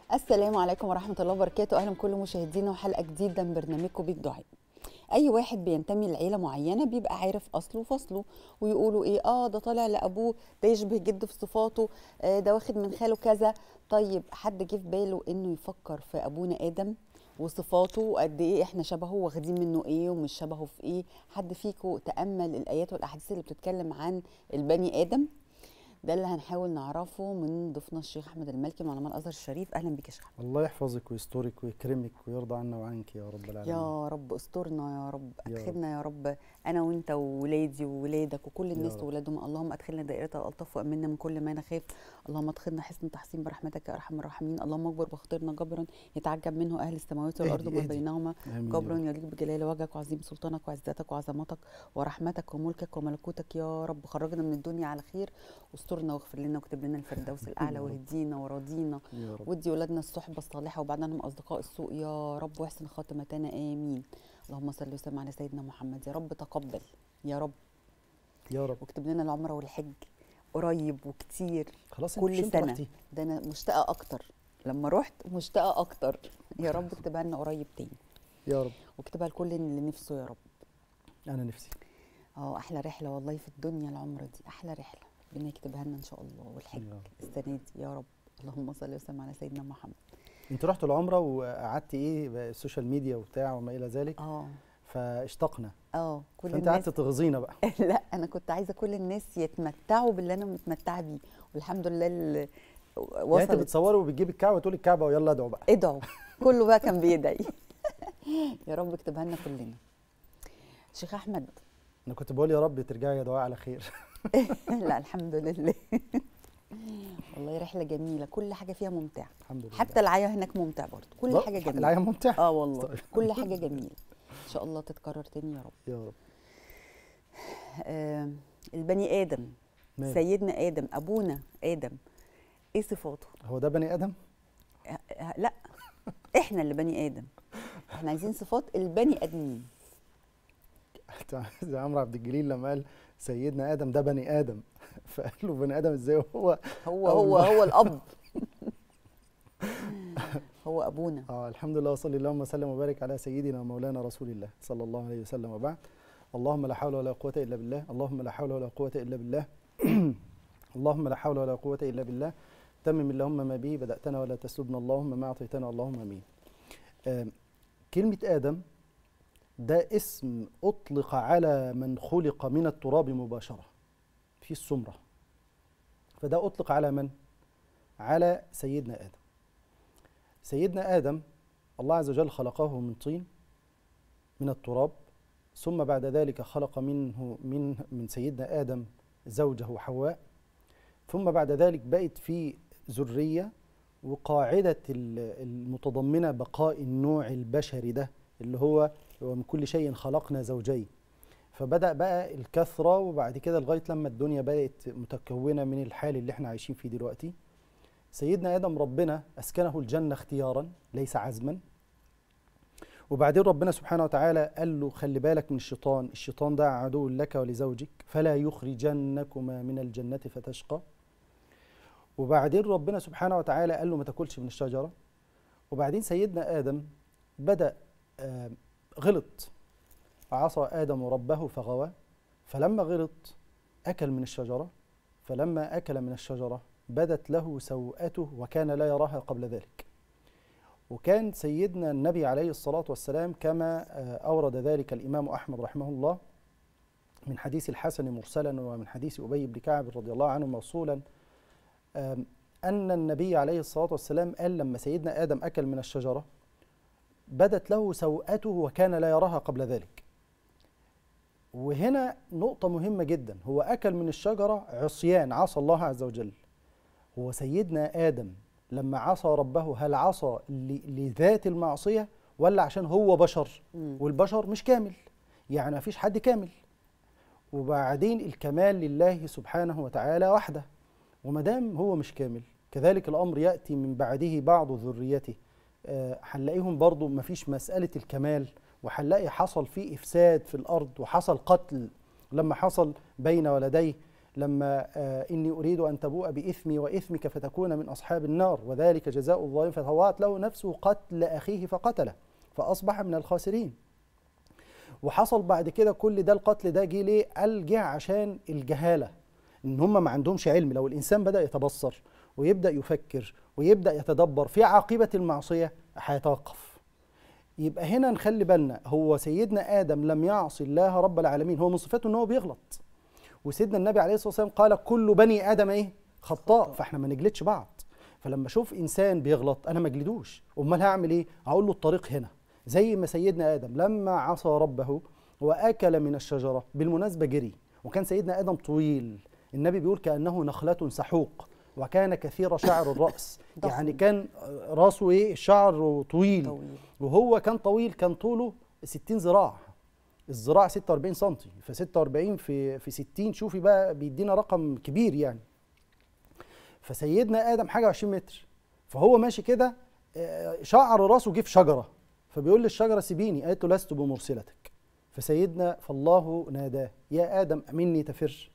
السلام عليكم ورحمة الله وبركاته أهلا بكل مشاهدينا وحلقة جديدة من برنامجكم بيت دعاء أي واحد بينتمي لعيلة معينة بيبقى عارف أصله وفصله ويقولوا إيه آه ده طالع لأبوه ده يشبه جده في صفاته آه ده واخد من خاله كذا طيب حد جه في باله إنه يفكر في أبونا آدم وصفاته وقد ايه احنا شبهه واخدين منه ايه ومش شبهه في ايه حد فيكم تامل الايات والاحاديث اللي بتتكلم عن البني ادم ده اللي هنحاول نعرفه من ضيفنا الشيخ احمد المالكي من علماء الازهر الشريف اهلا بك يا شيخ أحمد. الله يحفظك ويسترك ويكرمك ويرضى عنا وعنك يا رب العالمين يا رب استرنا يا رب يا رب. ادخلنا يا رب انا وانت وولادي وولادك وكل الناس رب. وولادهم اللهم ادخلنا دائره الالطاف وامنا من كل ما نخاف اللهم ادخلنا حسن تحسين برحمتك يا ارحم الراحمين اللهم اكبر واخترنا جبرا يتعجب منه اهل السماوات والارض اهدي- وما اهدي. بينهما آمين يا جبرا رب. يليق بجلال وجهك وعظيم سلطانك وعزتك وعظمتك ورحمتك وملكك وملكوتك يا رب خرجنا من الدنيا على خير واسترنا واغفر لنا واكتب لنا الفردوس الاعلى يا رب. واهدينا وراضينا يا رب ودي ولادنا الصحبة الصالحة وبعد عنهم أصدقاء السوء يا رب واحسن خاتمتنا آمين اللهم صل وسلم على سيدنا محمد يا رب تقبل يا رب يا رب واكتب لنا العمرة والحج قريب وكتير خلاص انت مش كل انت سنة رحتي ده أنا مشتاقة أكتر لما رحت مشتاقة أكتر يا رب اكتبها لنا قريب تاني يا رب واكتبها لكل اللي نفسه يا رب انا نفسي اه أحلى رحلة والله في الدنيا العمرة دي أحلى رحلة ربنا يكتبها لنا إن شاء الله والحج يا رب. السنة دي يا رب اللهم صل وسلم على سيدنا محمد انت رحت العمره وقعدت ايه بقى السوشيال ميديا وبتاع وما الى ذلك اه فاشتقنا اه كل فانت الناس قعدت تغزينا بقى لا انا كنت عايزه كل الناس يتمتعوا باللي انا متمتعه بيه والحمد لله اللي يعني انت وصلت بتصوري وبتجيب الكعبه وتقولي الكعبه ويلا ادعوا بقى ادعوا كله بقى كان بيدعي يا رب اكتبها لنا كلنا شيخ احمد انا كنت بقول يا رب ترجعي يا دعاء على خير لا الحمد لله والله رحله جميله كل حاجه فيها ممتعه الحمد لله حتى العيا هناك ممتع برضه كل لا، حاجه جميله العيا ممتع اه والله طيب. كل حاجه جميله ان شاء الله تتكرر تاني يا رب يا رب آه البني ادم ماله؟ سيدنا ادم ابونا ادم ايه صفاته هو ده بني ادم ه- لا احنا اللي بني ادم احنا عايزين صفات البني ادمين زي عمرو عبد الجليل لما قال سيدنا ادم ده بني ادم فقال له بني ادم ازاي هو هو هو الله. هو الاب هو ابونا اه الحمد لله وصلي اللهم وسلم وبارك على سيدنا ومولانا رسول الله صلى الله عليه وسلم وبعد اللهم لا حول ولا قوة إلا بالله اللهم لا حول ولا قوة إلا بالله اللهم لا حول ولا قوة إلا بالله تمم اللهم ما به بدأتنا ولا تسلبنا اللهم ما أعطيتنا اللهم أمين آم، كلمة آدم ده اسم أطلق على من خلق من التراب مباشرة في السمرة فده أطلق على من؟ على سيدنا آدم سيدنا آدم الله عز وجل خلقه من طين من التراب ثم بعد ذلك خلق منه من من سيدنا آدم زوجه حواء ثم بعد ذلك بقت في ذرية وقاعدة ال- المتضمنة بقاء النوع البشري ده اللي هو ومن كل شيء خلقنا زوجين فبدأ بقى الكثرة وبعد كده لغاية لما الدنيا بقت متكونة من الحال اللي احنا عايشين فيه دلوقتي سيدنا آدم ربنا أسكنه الجنة اختيارا ليس عزما وبعدين ربنا سبحانه وتعالى قال له خلي بالك من الشيطان الشيطان ده عدو لك ولزوجك فلا يخرجنكما من الجنة فتشقى وبعدين ربنا سبحانه وتعالى قال له ما تاكلش من الشجرة وبعدين سيدنا آدم بدأ آه، غلط عصى آدم ربه فغوى فلما غلط أكل من الشجرة فلما أكل من الشجرة بدت له سوءته وكان لا يراها قبل ذلك وكان سيدنا النبي عليه الصلاة والسلام كما آه، أورد ذلك الإمام أحمد رحمه الله من حديث الحسن مرسلا ومن حديث أبي بن كعب رضي الله عنه موصولا آم، أن النبي عليه الصلاة والسلام قال لما سيدنا آدم أكل من الشجرة بدت له سوءته وكان لا يراها قبل ذلك وهنا نقطة مهمة جدا هو أكل من الشجرة عصيان عصى الله عز وجل هو سيدنا آدم لما عصى ربه هل عصى ل- لذات المعصية ولا عشان هو بشر مم. والبشر مش كامل يعني ما فيش حد كامل وبعدين الكمال لله سبحانه وتعالى وحده وما دام هو مش كامل كذلك الأمر يأتي من بعده بعض ذريته آه، هنلاقيهم برضو ما فيش مسألة الكمال وهنلاقي حصل فيه إفساد في الأرض وحصل قتل لما حصل بين ولديه لما آه اني اريد ان تبوء باثمي واثمك فتكون من اصحاب النار وذلك جزاء الظالم فطوعت له نفسه قتل اخيه فقتله فاصبح من الخاسرين وحصل بعد كده كل ده القتل ده جه ليه؟ قال جه عشان الجهاله ان هم ما عندهمش علم لو الانسان بدا يتبصر ويبدا يفكر ويبدا يتدبر في عاقبه المعصيه هيتوقف يبقى هنا نخلي بالنا هو سيدنا ادم لم يعصي الله رب العالمين هو من صفاته ان هو بيغلط وسيدنا النبي عليه الصلاه والسلام قال كل بني ادم ايه خطاء فاحنا ما نجلدش بعض فلما اشوف انسان بيغلط انا ما اجلدوش امال هعمل ايه هقول له الطريق هنا زي ما سيدنا ادم لما عصى ربه واكل من الشجره بالمناسبه جري وكان سيدنا ادم طويل النبي بيقول كانه نخله سحوق وكان كثير شعر الراس ضخم. يعني كان راسه ايه الشعر طويل طويل وهو كان طويل كان طوله 60 ذراع الذراع 46 سم ف 46 في في 60 شوفي بقى بيدينا رقم كبير يعني فسيدنا ادم حاجه 20 متر فهو ماشي كده آه، شعر راسه جه في شجره فبيقول للشجره سيبيني قالت له لست بمرسلتك فسيدنا فالله ناداه يا ادم مني تفر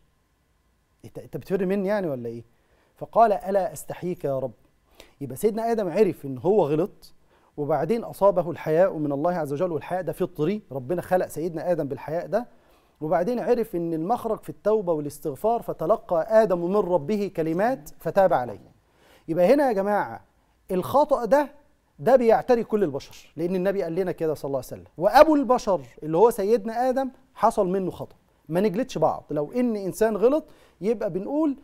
انت انت بتفر مني يعني ولا ايه فقال الا استحييك يا رب يبقى سيدنا ادم عرف ان هو غلط وبعدين اصابه الحياء من الله عز وجل والحياء ده فطري ربنا خلق سيدنا ادم بالحياء ده وبعدين عرف ان المخرج في التوبه والاستغفار فتلقى ادم من ربه كلمات فتاب عليه يبقى هنا يا جماعه الخطا ده ده بيعتري كل البشر لان النبي قال لنا كده صلى الله عليه وسلم وابو البشر اللي هو سيدنا ادم حصل منه خطا ما نجلدش بعض لو ان انسان غلط يبقى بنقول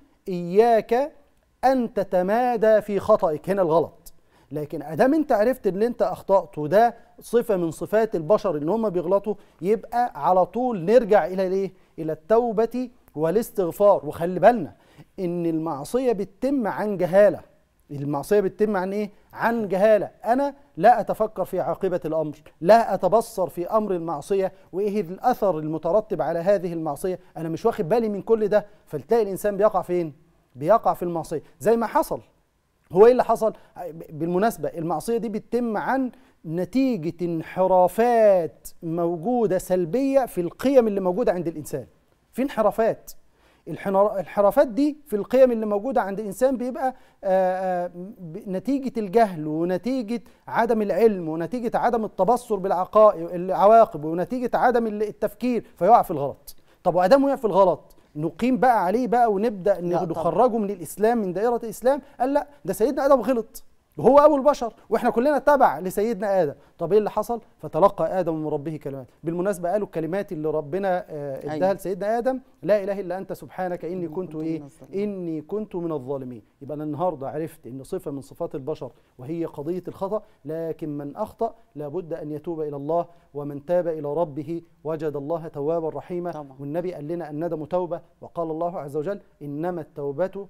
اياك ان تتمادى في خطئك هنا الغلط لكن ادام انت عرفت ان انت اخطات وده صفه من صفات البشر ان هم بيغلطوا يبقى على طول نرجع الى الايه الى التوبه والاستغفار وخلي بالنا ان المعصيه بتتم عن جهاله المعصيه بتتم عن ايه عن جهاله انا لا اتفكر في عاقبه الامر لا اتبصر في امر المعصيه وايه الاثر المترتب على هذه المعصيه انا مش واخد بالي من كل ده فتلاقي الانسان بيقع فين بيقع في المعصيه زي ما حصل هو ايه اللي حصل بالمناسبه المعصيه دي بتتم عن نتيجه انحرافات موجوده سلبيه في القيم اللي موجوده عند الانسان في انحرافات الحنر- الانحرافات دي في القيم اللي موجوده عند الانسان بيبقى آه، آه، ب- نتيجه الجهل ونتيجه عدم العلم ونتيجه عدم التبصر بالعقائد العواقب ونتيجه عدم ال- التفكير فيقع في الغلط طب وادام وقع في الغلط نقيم بقى عليه بقى ونبدا لا طبعا. نخرجه من الاسلام من دائره الاسلام قال لا ده سيدنا ادم غلط وهو ابو البشر واحنا كلنا تبع لسيدنا ادم طب ايه اللي حصل فتلقى ادم من ربه كلمات بالمناسبه قالوا الكلمات اللي ربنا آه، اداها أيوة. لسيدنا ادم لا اله الا انت سبحانك اني كنت من ايه الظالمين. اني كنت من الظالمين يبقى انا النهارده عرفت ان صفه من صفات البشر وهي قضيه الخطا لكن من اخطا لابد ان يتوب الى الله ومن تاب الى ربه وجد الله توابا رحيما طبعا. والنبي قال لنا الندم توبه وقال الله عز وجل انما التوبه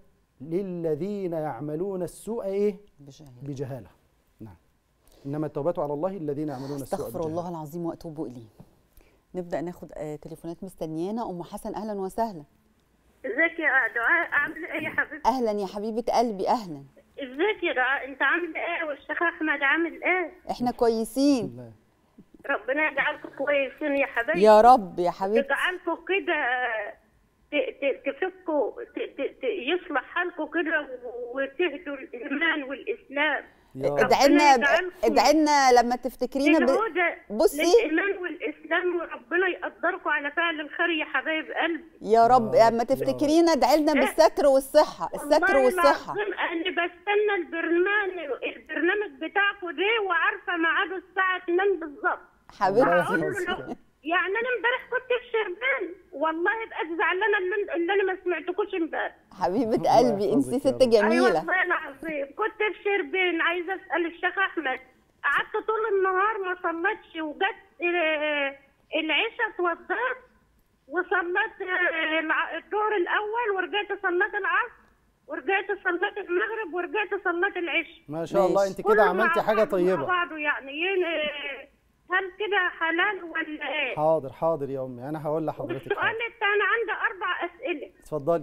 للذين يعملون السوء ايه بجهل بجهاله نعم انما التوبه على الله الذين يعملون السوء استغفر بجهالة. الله العظيم واتوب اليه نبدا ناخد آه، تليفونات مستنيانا ام حسن اهلا وسهلا ازيك يا دعاء عامله ايه يا حبيبتي اهلا يا حبيبه قلبي اهلا ازيك يا دعاء انت عامله ايه والشيخ احمد عامل ايه احنا كويسين الله. ربنا يجعلكم كويسين يا حبايبي يا رب يا حبيبتي يجعلكم كده ت- ت- تفكوا ت- ت- ت- يصلح حالكم كده وتهدوا الايمان والاسلام يا رب. ادعي لنا يجعلكم ادعي لنا لما تفتكرينا ب... بالهدى بصي. للايمان والاسلام وربنا يقدركم على فعل الخير يا حبايب قلبي يا رب يا لما رب. تفتكرينا ادعي لنا بالستر والصحه الستر والله والصحه العظيم انا بستنى البرنامج البرنامج بتاعكم ده وعارفه ميعاده الساعه 2 بالظبط حبيبتي هقول له لو- يعني انا امبارح كنت في شربان والله بقيت زعلانه اللي, اللي انا ما سمعتكوش امبارح حبيبه الله قلبي انت يحفظك يا ست رب. ايوه جميله والله العظيم كنت في شربين عايزه اسال الشيخ احمد قعدت طول النهار ما صليتش وجت آه، العشاء اتوضيت وصليت آه، الع- الظهر الاول ورجعت صليت العصر ورجعت صليت المغرب ورجعت صليت العشاء ما شاء الله ماشي. انت كله كده مع عملتي حاجه بعضه مع طيبه بعضه يعني ين- هل كده حلال ولا ايه؟ حاضر حاضر يا امي انا هقول لحضرتك والسؤال حاضر. الثاني عندي اربع اسئله اتفضلي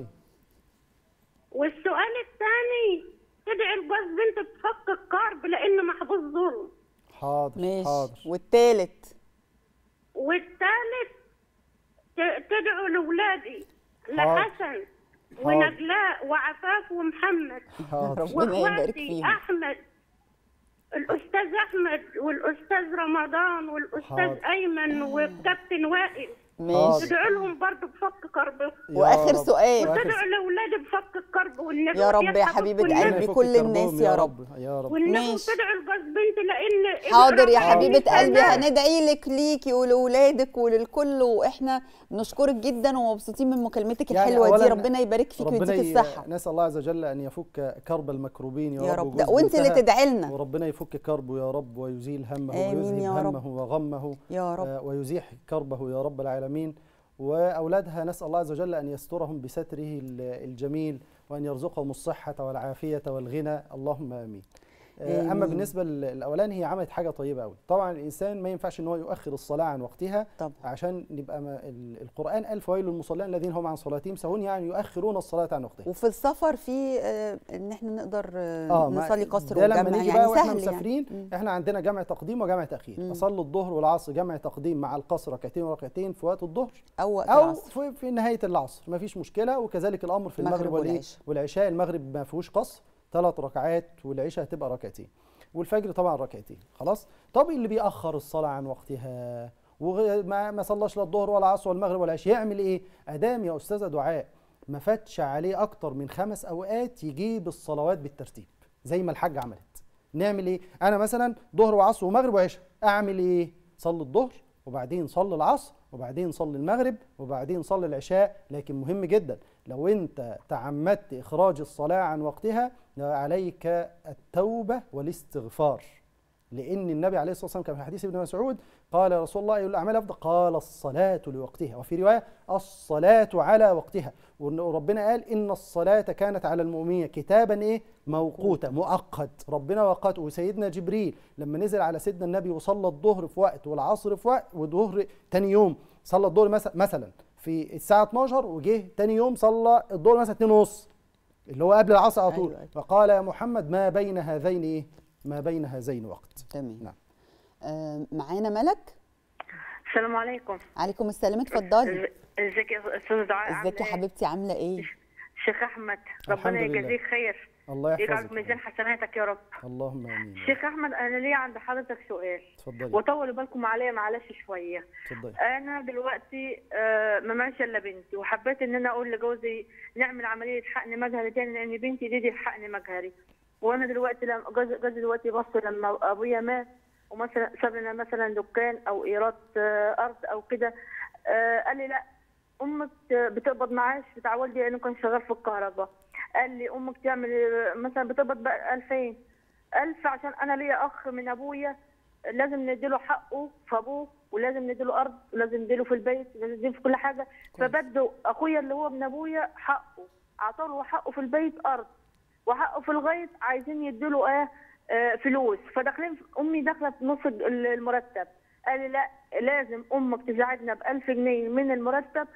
والسؤال الثاني تدعي الجوز بنت تفك الكرب لانه محبوس ظلم حاضر ماشي حاضر والتالت والثالث ت- تدعو لاولادي حاضر. لحسن ونجلاء وعفاف ومحمد حاضر ربنا يبارك واخواتي فيهم احمد الاستاذ احمد والاستاذ رمضان والاستاذ حاضر. ايمن والكابتن وائل ماشي تدعوا لهم برضه بفك كربهم يا واخر رب. سؤال وآخر وتدعوا لاولادي بفك الكرب والنبي يا رب يا ويصحى حبيبة كل ربنا قلبي، يفك كل كربهم الناس يا يا رب يا رب والنبي ماشي. وتدعوا لجوز بنتي لان حاضر يا ابن حبيبة ربنا قلبي يسلمك. هندعي لك ليكي ولولادك وللكل واحنا بنشكرك جدا ومبسوطين من مكالمتك يعني الحلوة دي أولاً ربنا يبارك فيك ربنا ويديك ي- الصحة نسال الله عز وجل ان يفك كرب المكروبين يا, يا رب رب وجوز ده وانت اللي بنتها. تدعي لنا وربنا يفك كربه يا رب ويزيل همه آمين ويذهب يا رب. همه وغمه يا رب آه، ويزيح كربه يا رب العالمين واولادها نسال الله عز وجل ان يسترهم بستره ال- الجميل وان يرزقهم الصحه والعافيه والغنى اللهم امين آه، اما آمين. بالنسبه للاولاني هي عملت حاجه طيبه قوي طبعا الانسان ما ينفعش ان هو يؤخر الصلاه عن وقتها طب عشان نبقى ما ال- القران قال فويل للمصلين الذين هم عن صلاتهم سهون يعني يؤخرون الصلاه عن وقتها وفي السفر في آه، ان احنا نقدر آه، اه ما- نصلي قصر ده لما وجمع نيجي يعني بقى واحنا سهل مسافرين يعني. احنا عندنا جمع تقديم وجمع تاخير مم. اصلي الظهر والعصر جمع تقديم مع القصر ركعتين وركعتين في وقت الظهر او وقت او العصر في, في نهايه العصر ما فيش مشكله وكذلك الامر في المغرب المغرب والإيه؟ والعشاء. والعشاء المغرب ما فيهوش قصر ثلاث ركعات والعشاء هتبقى ركعتين والفجر طبعا ركعتين خلاص طب اللي بيأخر الصلاه عن وقتها وما ما صلاش لا الظهر ولا العصر ولا المغرب ولا العشاء يعمل ايه ادام يا استاذه دعاء ما فاتش عليه اكتر من خمس اوقات يجيب الصلوات بالترتيب زي ما الحاج عملت نعمل ايه انا مثلا ظهر وعصر ومغرب وعشاء اعمل ايه صلي الظهر وبعدين صلي العصر وبعدين صلي المغرب وبعدين صلي العشاء لكن مهم جدا لو انت تعمدت اخراج الصلاه عن وقتها عليك التوبه والاستغفار لان النبي عليه الصلاه والسلام كان في حديث ابن مسعود قال يا رسول الله ايها الاعمال افضل قال الصلاه لوقتها وفي روايه الصلاه على وقتها وربنا قال ان الصلاه كانت على المؤمنين كتابا ايه موقوتا مؤقت ربنا وقته وسيدنا جبريل لما نزل على سيدنا النبي وصلى الظهر في وقت والعصر في وقت والظهر تاني يوم صلى الظهر مثلا مثلا في الساعه 12 وجه تاني يوم صلى الظهر مثلا 2 ونص اللي هو قبل العصر على طول أيوة، أيوة. فقال يا محمد ما بين هذين ايه ما بين هذين وقت تمام نعم. آه معانا ملك السلام عليكم عليكم السلام اتفضلي إز- ازيك يا استاذ دعاء عاملة ازيك يا إيه؟ حبيبتي عامله ايه شيخ احمد الحمد ربنا لله. يجازيك خير الله يجعل يحفظك في ميزان حسناتك يا رب اللهم امين شيخ احمد انا ليا عند حضرتك سؤال اتفضلي وطولوا بالكم عليا معلش شويه اتفضلي انا دلوقتي آه، ما معيش الا بنتي وحبيت ان انا اقول لجوزي نعمل عمليه حقن مجهري تاني لان بنتي دي, دي حقن مجهري وانا دلوقتي لما جوزي جوزي دلوقتي بص لما ابويا مات ومثلا ساب لنا مثلا دكان او ايراد آه، ارض او كده آه، قال لي لا امك بتقبض معاش بتاع والدي لانه كان شغال في الكهرباء قال لي امك تعمل آه، مثلا بتقبض بقى 2000 ألف عشان أنا ليا أخ من أبويا لازم نديله حقه في أبوه ولازم نديله أرض ولازم نديله في البيت ولازم نديله في كل حاجة فبدوا أخويا اللي هو ابن أبويا حقه عطاله حقه في البيت أرض وحقه في الغيط عايزين يديله إيه آه، فلوس فداخلين في- أمي داخلة في نص ال- المرتب قال لي لا لازم أمك تساعدنا ب 1000 جنيه من المرتب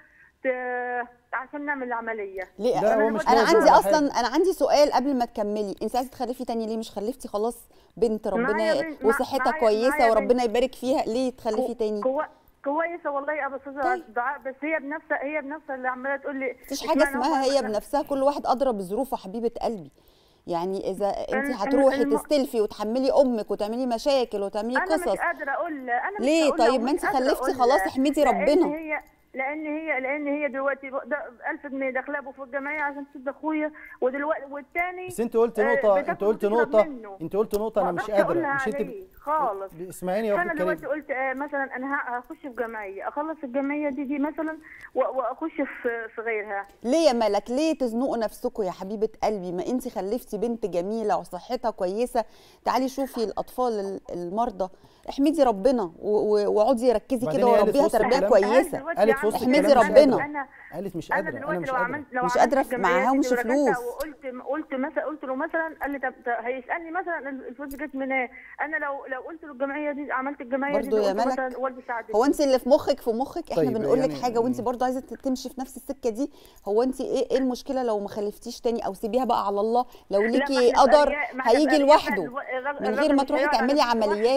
ت- عشان نعمل العملية ليه لا، انا هو مش أنا لازم عندي ولا اصلا حاجة. انا عندي سؤال قبل ما تكملي انت عايزه تخلفي تاني ليه مش خلفتي خلاص بنت ربنا معايا بنت- مع- وصحتها معايا- كويسه معايا وربنا يبارك فيها ليه تخلفي تاني كو... كويسه والله يا استاذه طيب. دعاء بس هي بنفسها هي بنفسها اللي عماله تقول لي مفيش حاجه اشمعنى اسمها هو هي مثلاً- بنفسها كل واحد ادرى بظروفه حبيبه قلبي يعني اذا انت الم- هتروحي الم- تستلفي وتحملي امك وتعملي مشاكل وتعملي انا مش قصص قادره اقول انا مش ليه؟ هقول لها طيب ما ومش انت قادرة خلفتي أقول خلاص لها. احمدي لأن ربنا. هي لان هي لان هي دلوقتي ب- ده 1000 جنيه داخله ابو في الجمعيه عشان تسد اخويا ودلوقتي والتاني بس انت قلت آه، نقطة بتاخد انت قلت وتشرب نقطة منه. انت قلت نقطة انا ما مش أقدرش أقولها قادرة مش انت عليه خالص. ب- اسمعيني يا فانا اخت دلوقتي الكريم قلت آه مثلا انا ه- هخش في جمعيه اخلص الجمعيه دي دي مثلا و- واخش في في غيرها ليه يا ملك ليه تزنقوا نفسكم يا حبيبه قلبي ما انت خلفتي بنت جميله وصحتها كويسه تعالي شوفي الاطفال ال- المرضى احمدي ربنا و- و- واقعدي ركزي وبعدين كده هي قالت وربيها وسط تربيه الكلام- كويسه دلوقتي قالت في وسط عملت الكلام كده. مش قادرة. انا قالت مش انا قادرة انا دلوقتي مش لو قادرة عملت لو مش عملت قادرة في- الجمعية معاهمش دي ورجعت فلوس. وقلت قلت مثلا قلت له مثلا قال لي طب طب هيسالني مثلا الفلوس جت منين انا لو لو قلت له الجمعيه دي عملت الجمعيه دي برضو يا قلت ملك، مثلا والدي ساعدني هو انت اللي في مخك في مخك احنا طيب، بنقول لك يعني- حاجه وانت برضو عايزه تمشي في نفس السكه دي هو انت ايه ايه المشكله لو ما خلفتيش تاني او سيبيها بقى على الله لو لا، ما ليكي احنا قدر بأرياء- ما احنا هيجي بأرياء لوحده الو- الراجل- من غير ما الراجل تروحي مش هيقعد تعملي على بنت عمليات واحدة.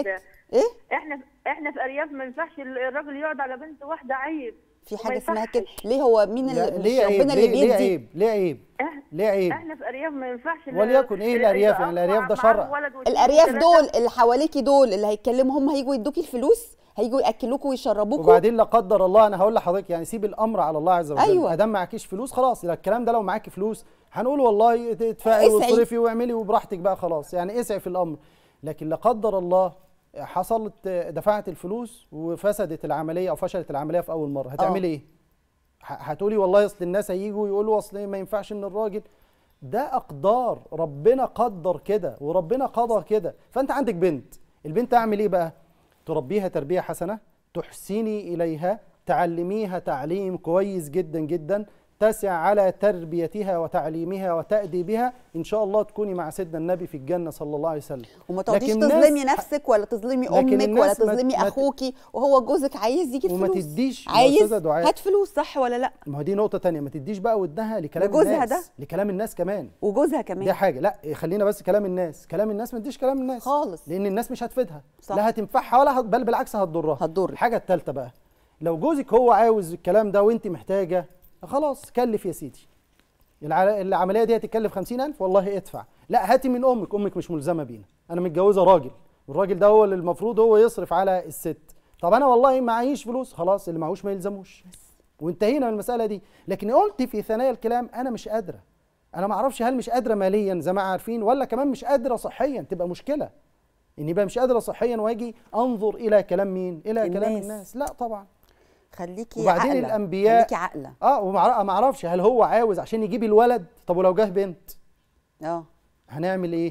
ايه احنا احنا في ارياف ما ينفعش الراجل يقعد على بنت واحده عيب في وما حاجه اسمها يصحش. كده ليه هو مين لا، اللي ليه مش عيب ربنا ليه, اللي ليه بيدي عيب ليه عيب إح- ليه عيب احنا في ارياف ما ينفعش ال- وليكن إيه الأرياف؟ يعني يبقى الأرياف ده معاه شرع. ولد واتنين الارياف وتلاتة. دول اللي حواليكي دول اللي هيتكلموا هم هيجوا يدوكي الفلوس هيجوا ياكلوكوا ويشربوكوا وبعدين لا قدر الله انا هقول لحضرتك يعني سيب الامر على الله عز وجل أيوة. ادام معكيش فلوس خلاص يبقى الكلام ده لو معاكي فلوس هنقول والله ادفعي اسعي. واصرفي واعملي وبراحتك بقى خلاص يعني اسعي في الامر لكن لا قدر الله حصلت دفعت الفلوس وفسدت العمليه او فشلت العمليه في اول مره هتعملي ايه ه- هتقولي والله اصل الناس هيجوا يقولوا اصل ما ينفعش ان الراجل ده اقدار ربنا قدر كده وربنا قضى كده فانت عندك بنت البنت اعمل ايه بقى تربيها تربيه حسنه تحسني اليها تعلميها تعليم كويس جدا جدا تسع على تربيتها وتعليمها وتأديبها إن شاء الله تكوني مع سيدنا النبي في الجنة صلى الله عليه وسلم وما تقعديش لكن تظلمي الناس- نفسك ولا تظلمي لكن امك ولا الناس ما- تظلمي ما ت- اخوكي وهو جوزك عايز يجيب وما فلوس تديش يا عايز أستاذة دعاء. هات فلوس صح ولا لا ما هو دي نقطة تانية ما تديش بقى ودها لكلام لجوزها الناس ده؟ لكلام الناس كمان وجوزها دي كمان حاجة لا خلينا بس كلام الناس كلام الناس ما تديش كلام الناس خالص. لأن الناس مش هتفيدها صح. لا هتنفعها ولا هت... بل بالعكس هتضرها هتضر. الحاجة التالتة بقى لو جوزك هو عاوز الكلام ده وانت محتاجة خلاص كلف يا سيدي الع- العملية دي هتتكلف 50000 والله ادفع لا هاتي من أمك أمك مش ملزمة بينا أنا متجوزة راجل والراجل ده هو اللي المفروض هو يصرف على الست طب أنا والله معيش فلوس خلاص اللي معهوش ما يلزموش وانتهينا من المسألة دي لكن قلت في ثنايا الكلام أنا مش قادرة أنا ما أعرفش هل مش قادرة ماليا زي ما عارفين ولا كمان مش قادرة صحيا تبقى مشكلة إني بقى مش قادرة صحيا وأجي أنظر إلى كلام مين إلى كلام الناس. الناس لا طبعا خليكي وبعدين عاقله الأنبياء- خليكي عاقله اه وما ما اعرفش هل هو عاوز عشان يجيب الولد طب ولو جه بنت اه هنعمل ايه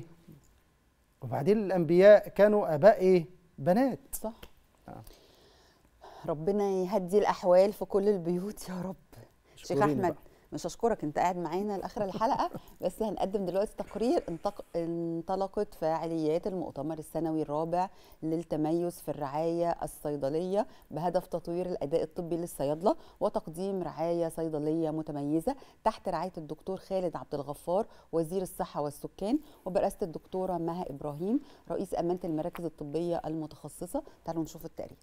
وبعدين الانبياء كانوا اباء ايه بنات صح آه. ربنا يهدي الاحوال في كل البيوت يا رب شيخ اشكريني احمد بقى. مش اشكرك انت قاعد معانا لاخر الحلقه بس هنقدم دلوقتي تقرير انتق... انطلقت فعاليات المؤتمر السنوي الرابع للتميز في الرعايه الصيدليه بهدف تطوير الاداء الطبي للصيادله وتقديم رعايه صيدليه متميزه تحت رعايه الدكتور خالد عبد الغفار وزير الصحه والسكان وبرئاسه الدكتوره مها ابراهيم رئيس امانه المراكز الطبيه المتخصصه تعالوا نشوف التقرير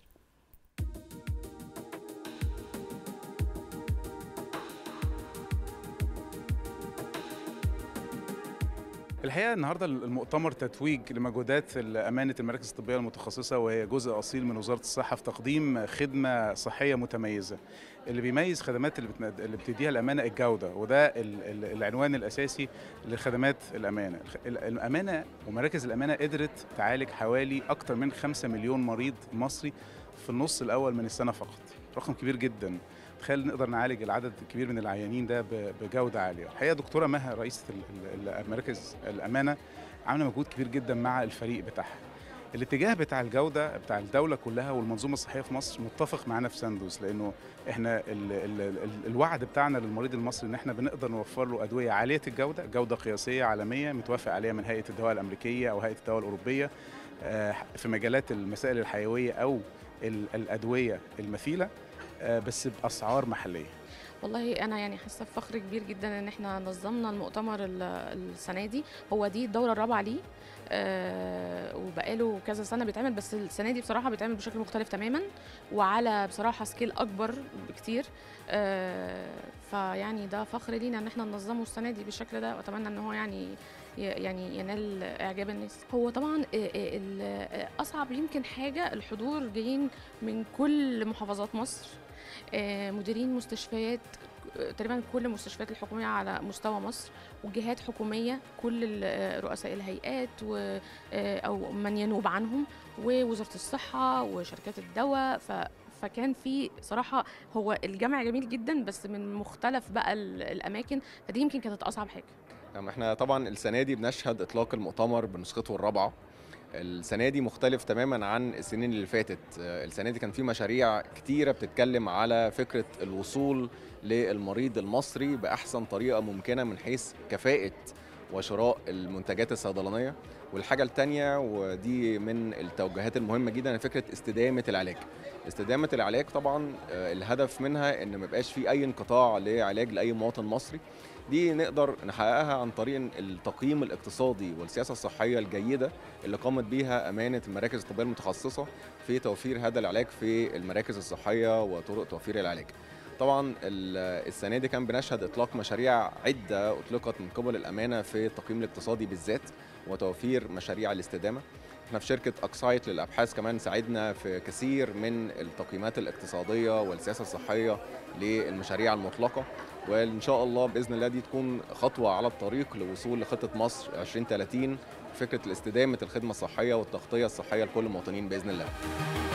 الحقيقه النهارده المؤتمر تتويج لمجهودات امانه المراكز الطبيه المتخصصه وهي جزء اصيل من وزاره الصحه في تقديم خدمه صحيه متميزه. اللي بيميز خدمات اللي, بتند... اللي بتديها الامانه الجوده وده ال... ال... العنوان الاساسي لخدمات الامانه. الخ- ال- الامانه ومراكز الامانه قدرت تعالج حوالي اكثر من 5 مليون مريض مصري في النص الاول من السنه فقط. رقم كبير جدا. تخيل نقدر نعالج العدد الكبير من العيانين ده ب- بجوده عاليه. الحقيقه دكتوره مها رئيسه ال- ال- المراكز الامانه عامله مجهود كبير جدا مع الفريق بتاعها. الاتجاه بتاع الجوده بتاع الدوله كلها والمنظومه الصحيه في مصر متفق معانا في ساندوز لانه احنا ال ال ال الوعد بتاعنا للمريض المصري ان احنا بنقدر نوفر له ادويه عاليه الجوده جوده قياسيه عالميه متوافق عليها من هيئه الدواء الامريكيه او هيئه الدواء الاوروبيه آه، في مجالات المسائل الحيويه او ال- الادويه المثيله آه، بس باسعار محليه والله انا يعني حاسه بفخر كبير جدا ان احنا نظمنا المؤتمر ال- السنه دي هو دي الدوره الرابعه ليه آه وبقاله كذا سنه بيتعمل بس السنه دي بصراحه بيتعمل بشكل مختلف تماما وعلى بصراحه سكيل اكبر بكتير آه فيعني ده فخر لينا ان احنا ننظمه السنه دي بالشكل ده واتمنى ان هو يعني ي- يعني ينال اعجاب الناس هو طبعا آه، آه، ال- آه، اصعب يمكن حاجه الحضور جايين من كل محافظات مصر آه، مديرين مستشفيات آه، تقريبا كل المستشفيات الحكوميه على مستوى مصر وجهات حكوميه كل ال- آه، رؤساء الهيئات و آه، او من ينوب عنهم ووزاره الصحه وشركات الدواء ف فكان في صراحه هو الجمع جميل جدا بس من مختلف بقى ال- الاماكن فدي يمكن كانت اصعب حاجه نعم احنا طبعا السنه دي بنشهد اطلاق المؤتمر بنسخته الرابعه السنه دي مختلف تماما عن السنين اللي فاتت آه، السنه دي كان في مشاريع كتيره بتتكلم على فكره الوصول للمريض المصري باحسن طريقه ممكنه من حيث كفاءه وشراء المنتجات الصيدلانيه والحاجه الثانيه ودي من التوجهات المهمه جدا فكره استدامه العلاج استدامه العلاج طبعا آه، الهدف منها ان ما يبقاش في اي انقطاع لعلاج لاي مواطن مصري دي نقدر نحققها عن طريق التقييم الاقتصادي والسياسه الصحيه الجيده اللي قامت بيها امانه المراكز الطبيه المتخصصه في توفير هذا العلاج في المراكز الصحيه وطرق توفير العلاج. طبعا ال- السنه دي كان بنشهد اطلاق مشاريع عده اطلقت من قبل الامانه في التقييم الاقتصادي بالذات وتوفير مشاريع الاستدامه. احنا في شركه اكسايت للابحاث كمان ساعدنا في كثير من التقييمات الاقتصاديه والسياسه الصحيه للمشاريع المطلقه وان شاء الله باذن الله دي تكون خطوه على الطريق للوصول لخطه مصر 2030 فكره الاستدامه الخدمه الصحيه والتغطيه الصحيه لكل المواطنين باذن الله